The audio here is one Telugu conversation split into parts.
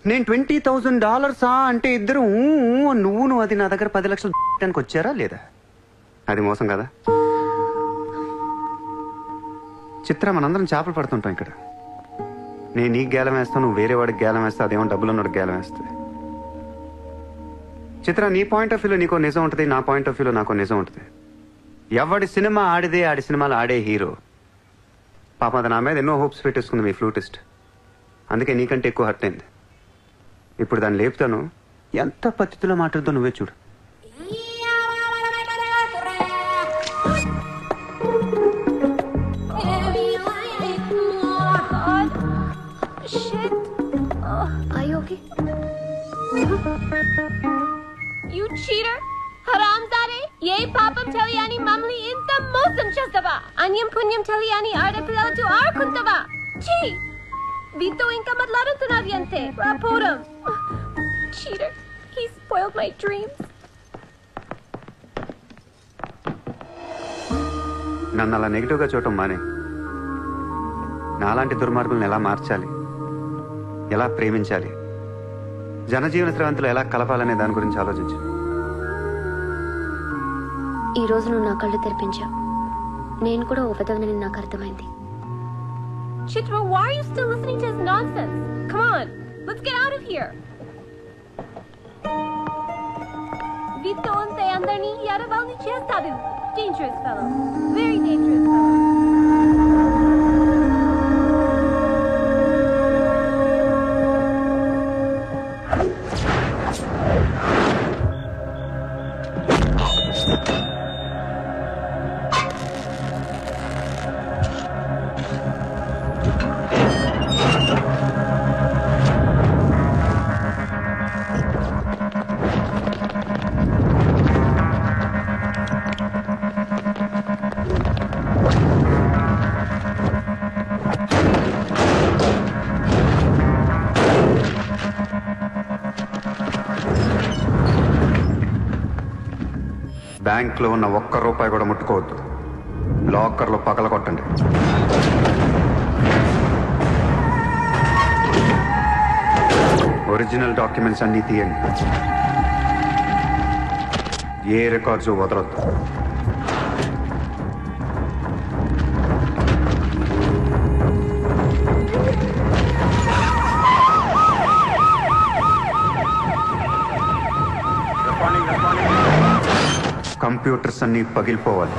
నేను ట్వంటీ థౌజండ్ డాలర్సా అంటే ఇద్దరు ఊ, ఊ, నువ్వు నువ్వు అది నా దగ్గర పది లక్షలు పెట్టడానికి వచ్చారా లేదా అది మోసం కదా చిత్ర మనందరం చేపలు పడుతుంటాం ఇక్కడ నేను నీకు గేలం వేస్తాను నువ్వు వేరే వాడికి గేలం వేస్తా అదేమో డబ్బులు ఉన్నవాడికి గేలం వేస్తుంది చిత్ర నీ పాయింట్ ఆఫ్ వ్యూలో నీకో నిజం ఉంటుంది నా పాయింట్ ఆఫ్ వ్యూలో నాకో నిజం ఉంటుంది ఎవడి సినిమా ఆడిదే ఆడి సినిమాలు ఆడే హీరో పాప అది నా మీద ఎన్నో హోప్స్ పెట్టేసుకుంది మీ ఫ్లూటిస్ట్ అందుకే నీకంటే ఎక్కువ హర్ట్ అయింది ఇప్పుడు దాన్ని లేపుతాను ఎంత పద్ధతిలో మాట్లాడుతో నువ్వే చూడు Shit. Are you okay? You cheater! హరాంజాదే ఏ పాపం తెలియని మమ్మల్ని ఇంత మోసం చేస్తావా అన్యం పుణ్యం తెలియని ఆడపిల్లలతో ఆడుకుంటావా చీ వీతో ఇంకా మాట్లాడుతున్నది అంతే రాపోరం cheater he spoiled my dreams నన్ను అలా నెగిటివ్గా చూడటం మానే నాలాంటి దుర్మార్గులను ఎలా మార్చాలి ఎలా ప్రేమించాలి జనజీవన స్రవంతులు ఎలా కలపాలనే దాని గురించి ఆలోచించు ఈ రోజు నువ్వు నా కళ్ళు తెరిపించావు నేను కూడా ఓ విధవనని నాకు అర్థమైంది Chitra, why are you still listening to his nonsense? Come on, let's get out of here. Vito ante అందరినీ ఎడబాల్ని చేస్తాడు. Dangerous fellow. Very dangerous fellow. బ్యాంక్లో ఉన్న ఒక్క రూపాయి కూడా ముట్టుకోవద్దు లాకర్లో పగల కొట్టండి ఒరిజినల్ డాక్యుమెంట్స్ అన్నీ తీయండి ఏ రికార్డ్స్ వదలొద్దు కంప్యూటర్స్ అన్నీ పగిలిపోవాలి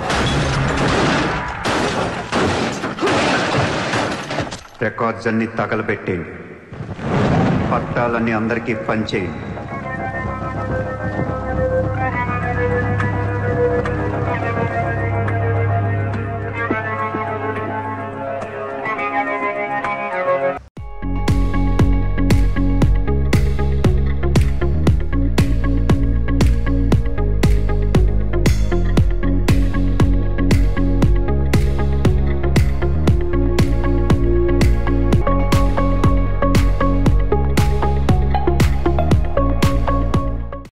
రికార్డ్స్ అన్ని తగలబెట్టేయండి పట్టాలన్నీ అందరికీ పనిచేయండి